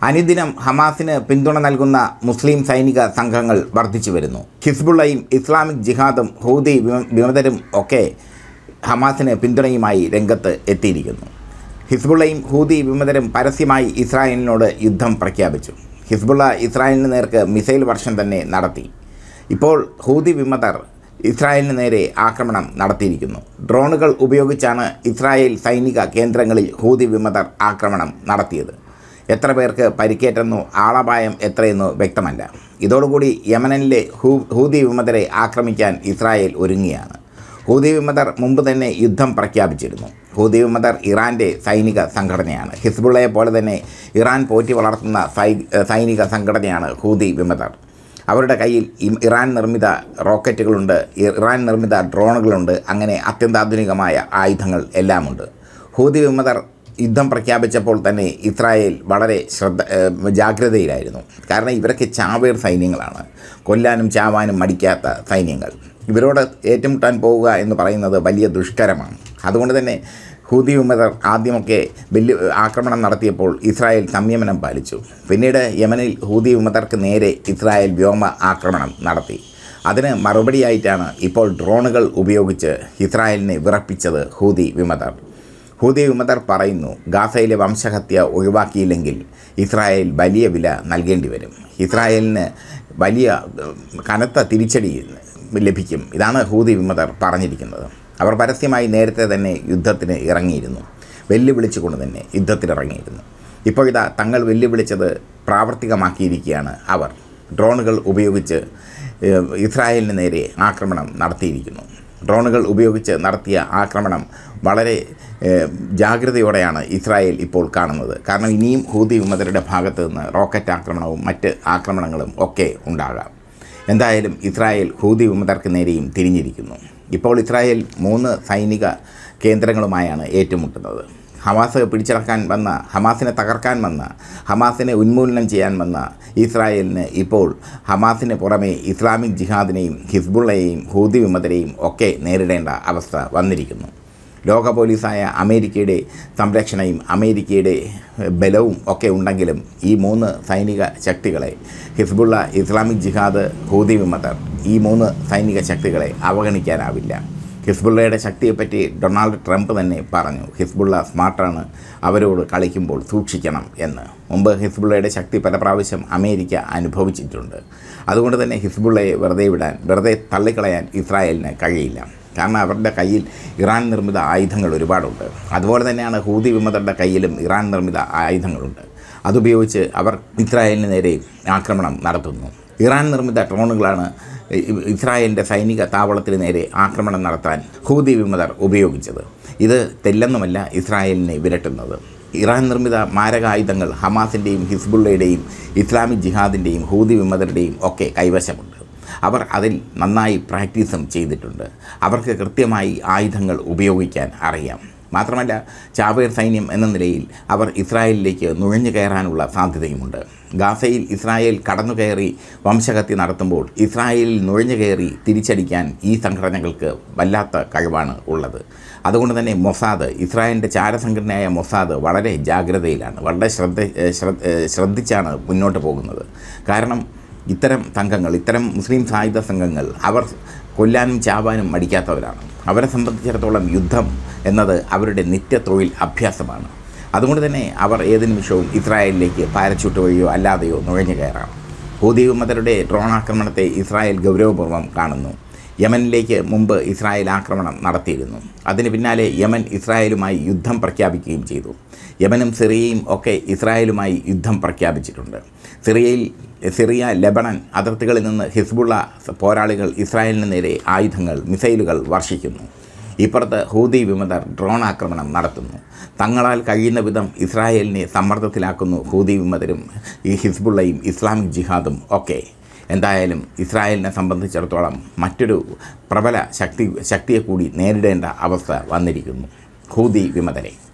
അനുദിനം ഹമാസിന് പിന്തുണ നൽകുന്ന മുസ്ലിം സൈനിക സംഘങ്ങൾ വർദ്ധിച്ചു വരുന്നു ഹിസ്ബുള്ളയും ഇസ്ലാമിക് ജിഹാദും ഹൂതി വിമ- വിമതരും ഒക്കെ ഹമാസിന് പിന്തുണയുമായി രംഗത്ത് എത്തിയിരിക്കുന്നു ഹിസ്ബുള്ളയും ഹൂതി വിമതരും പരസ്യമായി ഇസ്രായേലിനോട് യുദ്ധം പ്രഖ്യാപിച്ചു ഹിസ്ബുള്ള ഇസ്രായേലിന് നേർക്ക് മിസൈൽ വർഷം തന്നെ നടത്തി ഇപ്പോൾ ഹൂതി വിമതർ ഇസ്രായേലിന് നേരെ ആക്രമണം നടത്തിയിരിക്കുന്നു ഡ്രോണുകൾ ഉപയോഗിച്ചാണ് ഇസ്രായേൽ സൈനിക കേന്ദ്രങ്ങളിൽ ഹൂതി വിമതർ ആക്രമണം നടത്തിയത് എത്ര പേർക്ക് പരിക്കേറ്റെന്നോ ആളപായം എത്രയെന്നോ വ്യക്തമല്ല ഇതോടുകൂടി യമനിലെ ഹൂ ഹൂതി വിമതരെ ആക്രമിക്കാൻ ഇസ്രായേൽ ഒരുങ്ങിയാണ് ഹൂതി വിമതർ മുമ്പ് തന്നെ യുദ്ധം പ്രഖ്യാപിച്ചിരുന്നു ഹൂതി വിമതർ ഇറാൻ്റെ സൈനിക സംഘടനയാണ് ഹിസ്ബുള്ളയെ പോലെ തന്നെ ഇറാൻ പോറ്റി വളർത്തുന്ന സൈ സൈനിക സംഘടനയാണ് ഹൂതി വിമതർ അവരുടെ കയ്യിൽ ഇ- ഇറാൻ നിർമ്മിത റോക്കറ്റുകളുണ്ട് ഇറാൻ നിർമ്മിത ഡ്രോണുകളുണ്ട് അങ്ങനെ അത്യന്താധുനികമായ ആയുധങ്ങൾ എല്ലാമുണ്ട് ഹൂതി വിമതർ യുദ്ധം പ്രഖ്യാപിച്ചപ്പോൾ തന്നെ ഇസ്രായേൽ വളരെ ശ്രദ്ധ ഏഹ് ജാഗ്രതയിലായിരുന്നു കാരണം ഇവരൊക്കെ ചാവേർ സൈന്യങ്ങളാണ് കൊല്ലാനും ചാവാനും മടിക്കാത്ത സൈന്യങ്ങൾ ഇവരോട് ഏറ്റുമുട്ടാൻ പോവുക എന്ന് പറയുന്നത് വലിയ ദുഷ്കരമാണ് അതുകൊണ്ട് തന്നെ ഹൂതി വിമതർ ആദ്യമൊക്കെ വലിയ ആക്രമണം നടത്തിയപ്പോൾ ഇസ്രായേൽ സംയമനം പാലിച്ചു പിന്നീട് യമനിൽ ഹൂതി വിമതർക്ക് നേരെ ഇസ്രായേൽ വ്യോമ ആക്രമണം നടത്തി അതിന് മറുപടിയായിട്ടാണ് ഇപ്പോൾ ഡ്രോണുകൾ ഉപയോഗിച്ച് ഇസ്രായേലിനെ വിറപ്പിച്ചത് ഹൂതി വിമതർ ഹൂതി വിമതർ പറയുന്നു ഗാസയിലെ വംശഹത്യ ഒഴിവാക്കിയില്ലെങ്കിൽ ഇസ്രായേൽ വലിയ വില നൽകേണ്ടി വരും ഇസ്രായേലിന് വലിയ ഉം, കനത്ത തിരിച്ചടി ലഭിക്കും ഇതാണ് ഹൂതി വിമതർ പറഞ്ഞിരിക്കുന്നത് അവർ പരസ്യമായി നേരത്തെ തന്നെ യുദ്ധത്തിന് ഇറങ്ങിയിരുന്നു വെല്ലുവിളിച്ചുകൊണ്ട് തന്നെ യുദ്ധത്തിനിറങ്ങിയിരുന്നു ഇപ്പോൾ ഇതാ തങ്ങൾ വെല്ലുവിളിച്ചത് പ്രാവർത്തികമാക്കിയിരിക്കുകയാണ് അവർ ഡ്രോണുകൾ ഉപയോഗിച്ച് ഏഹ്, ഇസ്രായേലിന് നേരെ ആക്രമണം നടത്തിയിരിക്കുന്നു ഡ്രോണുകൾ ഉപയോഗിച്ച് നടത്തിയ ആക്രമണം വളരെ ഏഹ്, ജാഗ്രതയോടെയാണ് ഇസ്രായേൽ ഇപ്പോൾ കാണുന്നത് കാരണം ഇനിയും ഹൂതി വിമതരുടെ ഭാഗത്ത് നിന്ന് റോക്കറ്റ് ആക്രമണവും മറ്റ് ആക്രമണങ്ങളും ഒക്കെ ഉണ്ടാകാം എന്തായാലും ഇസ്രായേൽ ഹൂതി വിമതർക്ക് നേരെയും തിരിഞ്ഞിരിക്കുന്നു ഇപ്പോൾ ഇസ്രായേൽ മൂന്ന് സൈനിക കേന്ദ്രങ്ങളുമായാണ് ഏറ്റുമുട്ടുന്നത് ഹമാസ് പിടിച്ചടക്കാൻ വന്ന ഹമാസിനെ തകർക്കാൻ വന്ന ഹമാസിനെ ഉന്മൂലനം ചെയ്യാൻ വന്ന ഇസ്രായേലിന് ഇപ്പോൾ ഹമാസിന് പുറമെ ഇസ്ലാമിക് ജിഹാദിനെയും ഹിസ്ബുള്ളയെയും ഹൂതി വിമതരെയും ഒക്കെ നേരിടേണ്ട അവസ്ഥ വന്നിരിക്കുന്നു ലോക പോലീസായ അമേരിക്കയുടെ സംരക്ഷണയും അമേരിക്കയുടെ ബലവും ഒക്കെ ഉണ്ടെങ്കിലും ഈ മൂന്ന് സൈനിക ശക്തികളെ ഹിസ്ബുള്ള ഇസ്ലാമിക് ജിഹാദ് ഹൂതി വിമതർ ഈ മൂന്ന് സൈനിക ശക്തികളെ അവഗണിക്കാനാവില്ല ഹിസ്ബുള്ളയുടെ ശക്തിയെപ്പറ്റി ഡൊണാൾഡ് ട്രംപ് തന്നെ പറഞ്ഞു ഹിസ്ബുള്ള സ്മാർട്ടാണ് അവരോട് കളിക്കുമ്പോൾ സൂക്ഷിക്കണം എന്ന് മുമ്പ് ഹിസ്ബുള്ളയുടെ ശക്തി പല പ്രാവശ്യം അമേരിക്ക അനുഭവിച്ചിട്ടുണ്ട് അതുകൊണ്ട് തന്നെ ഹിസ്ബുള്ളയെ വെറുതെ വിടാൻ വെറുതെ തള്ളിക്കളയാൻ ഇസ്രായേലിന് കഴിയില്ല കാരണം അവരുടെ കയ്യിൽ ഇറാൻ നിർമ്മിത ആയുധങ്ങൾ ഒരുപാടുണ്ട് അതുപോലെ തന്നെയാണ് ഹൂതി വിമതരുടെ കയ്യിലും ഇറാൻ നിർമ്മിത ആയുധങ്ങളുണ്ട് അതുപയോഗിച്ച് അവർ ഇസ്രായേലിന് നേരെ ആക്രമണം നടത്തുന്നു ഇറാൻ നിർമ്മിത ഡ്രോണുകളാണ് ഇ- ഇസ്രായേലിൻ്റെ സൈനിക താവളത്തിന് നേരെ ആക്രമണം നടത്താൻ ഹൂതി വിമതർ ഉപയോഗിച്ചത് ഇത് തെല്ലെന്നുമല്ല ഇസ്രായേലിനെ വിരട്ടുന്നത് ഇറാൻ നിർമ്മിത മാരകായുധങ്ങൾ ഹമാസിൻ്റെയും ഹിസ്ബുള്ളയുടെയും ഇസ്ലാമിക് ജിഹാദിൻ്റെയും ഹൂതി വിമതരുടെയും ഒക്കെ കൈവശമുണ്ട് അവർ അതിൽ നന്നായി പ്രാക്ടീസും ചെയ്തിട്ടുണ്ട് അവർക്ക് കൃത്യമായി ആയുധങ്ങൾ ഉപയോഗിക്കാൻ അറിയാം മാത്രമല്ല ചാവേർ സൈന്യം എന്ന നിലയിൽ അവർ ഇസ്രായേലിലേക്ക് നുഴഞ്ഞു കയറാനുള്ള സാധ്യതയുമുണ്ട് ഗാസയിൽ ഇസ്രായേൽ കടന്നു കയറി വംശഹത്യ നടത്തുമ്പോൾ ഇസ്രായേലിൽ നുഴഞ്ഞു കയറി തിരിച്ചടിക്കാൻ ഈ സംഘടനകൾക്ക് വല്ലാത്ത കഴിവാണ് ഉള്ളത് അതുകൊണ്ട് തന്നെ മൊസാദ് ഇസ്രായേലിൻ്റെ ചാരസംഘടനയായ മൊസാദ് വളരെ ജാഗ്രതയിലാണ് വളരെ ശ്രദ്ധ ശ്രദ്ധ ശ്രദ്ധിച്ചാണ് മുന്നോട്ട് പോകുന്നത് കാരണം ഇത്തരം സംഘങ്ങൾ ഇത്തരം മുസ്ലിം സായുധ സംഘങ്ങൾ അവർ കൊല്ലാനും ചാവാനും മടിക്കാത്തവരാണ് അവരെ സംബന്ധിച്ചിടത്തോളം യുദ്ധം എന്നത് അവരുടെ നിത്യ തൊഴിൽ അഭ്യാസമാണ് അതുകൊണ്ട് തന്നെ അവർ ഏത് നിമിഷവും ഇസ്രായേലിലേക്ക് പാരച്ചൂട്ട് വഴിയോ അല്ലാതെയോ നുഴഞ്ഞു കയറാം ഹൂതി വിമതരുടെ ഡ്രോൺ ആക്രമണത്തെ ഇസ്രായേൽ ഗൗരവപൂർവ്വം കാണുന്നു യമനിലേക്ക് മുമ്പ് ഇസ്രായേൽ ആക്രമണം നടത്തിയിരുന്നു അതിന് പിന്നാലെ യമൻ ഇസ്രായേലുമായി യുദ്ധം പ്രഖ്യാപിക്കുകയും ചെയ്തു യമനും സിറിയയും ഒക്കെ ഇസ്രായേലുമായി യുദ്ധം പ്രഖ്യാപിച്ചിട്ടുണ്ട് സിറിയയിൽ സിറിയ ലെബണൻ അതിർത്തികളിൽ നിന്ന് ഹിസ്ബുള്ള പോരാളികൾ ഇസ്രായേലിന് നേരെ ആയുധങ്ങൾ മിസൈലുകൾ വർഷിക്കുന്നു ഇപ്പുറത്ത് ഹൂതി വിമതർ ഡ്രോൺ ആക്രമണം നടത്തുന്നു തങ്ങളാൽ കഴിയുന്ന വിധം ഇസ്രായേലിനെ സമ്മർദ്ദത്തിലാക്കുന്നു ഹൂതി വിമതരും ഈ ഹിസ്ബുള്ളയും ഇസ്ലാമിക് ജിഹാദും ഒക്കെ എന്തായാലും ഇസ്രായേലിനെ സംബന്ധിച്ചിടത്തോളം മറ്റൊരു പ്രബല ശക്തി ശക്തിയെ കൂടി നേരിടേണ്ട അവസ്ഥ വന്നിരിക്കുന്നു ഹൂതി വിമതരെ